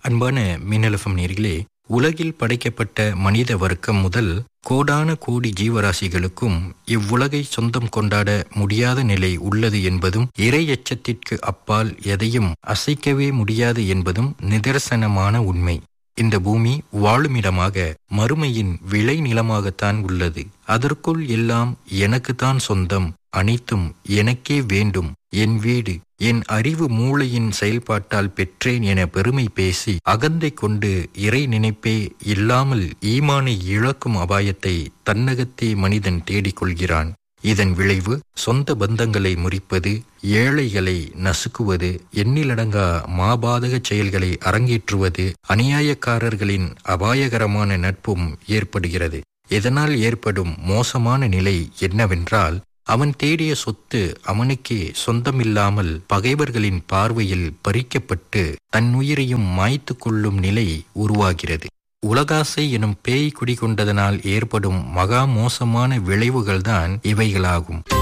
அன்பான மின்னலஃபம் நேர்களே உலகில் படைக்கப்பட்ட மனித வர்க்கம் முதல் கோடான கோடி ஜீவராசிகளுக்கும் இவ்வுலகை சொந்தம் கொண்டாட முடியாத நிலை உள்ளது என்பதும் இறை எச்சத்திற்கு அப்பால் எதையும் அசைக்கவே முடியாது என்பதும் நிதர்சனமான உண்மை இந்த பூமி வாழுமிடமாக மறுமையின் விளை நிலமாகத்தான் உள்ளது அதற்குள் எல்லாம் எனக்குத்தான் சொந்தம் அனைத்தும் எனக்கே வேண்டும் என் வீடு என் அறிவு மூளையின் செயல்பாட்டால் பெற்றேன் என பெருமை பேசி அகந்தை கொண்டு இறை நினைப்பே இல்லாமல் ஈமானை இழக்கும் அபாயத்தை தன்னகத்தே மனிதன் தேடிக்கொள்கிறான் இதன் விளைவு சொந்த பந்தங்களை முறிப்பது ஏழைகளை நசுக்குவது எண்ணிலடங்கா மாபாதக செயல்களை அரங்கேற்றுவது அநியாயக்காரர்களின் அபாயகரமான நட்பும் ஏற்படுகிறது இதனால் ஏற்படும் மோசமான நிலை என்னவென்றால் அவன் தேடிய சொத்து அவனுக்கே சொந்தமில்லாமல் பகைவர்களின் பார்வையில் பறிக்கப்பட்டு தன் உயிரையும் மாய்த்து கொள்ளும் நிலை உருவாகிறது உலகாசை எனும் பேய் குடிகொண்டதனால் ஏற்படும் மகா மோசமான விளைவுகள்தான் இவைகளாகும்